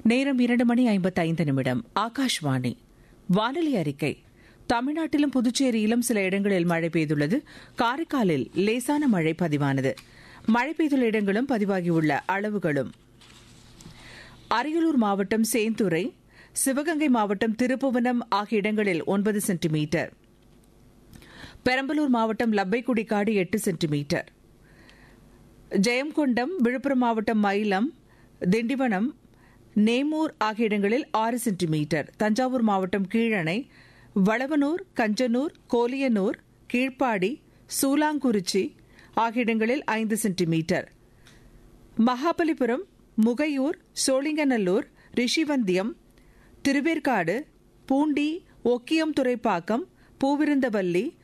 நேரம் இரண்டு மணி ஐம்பத்தைந்து நிமிடம் ஆகாஷ்வாணி வானொலி அறிக்கை தமிழ்நாட்டிலும் புதுச்சேரியிலும் சில இடங்களில் மழை பெய்துள்ளது காரைக்காலில் லேசான மழை பதிவானது மழை பெய்துள்ள இடங்களும் பதிவாகியுள்ள அளவுகளும் அரியலூர் மாவட்டம் சேந்துரை சிவகங்கை மாவட்டம் திருப்புவனம் ஆகிய இடங்களில் ஒன்பது சென்டிமீட்டர் பெரம்பலூர் மாவட்டம் லப்பைக்குடிக்காடு எட்டு சென்டிமீட்டர் ஜெயங்கொண்டம் விழுப்புரம் மாவட்டம் மயிலம் திண்டிவனம் நேமூர் ஆகிய இடங்களில் ஆறு சென்டிமீட்டர் தஞ்சாவூர் மாவட்டம் கீழணை வளவனூர் கஞ்சனூர் கோலியனூர் கீழ்ப்பாடி சூலாங்குறிச்சி ஆகிய இடங்களில் ஐந்து சென்டிமீட்டர் மகாபலிபுரம் முகையூர் சோழிங்கநல்லூர் ரிஷிவந்தியம் திருவேற்காடு பூண்டி ஒக்கியம் துறைப்பாக்கம் பூவிருந்தவல்லி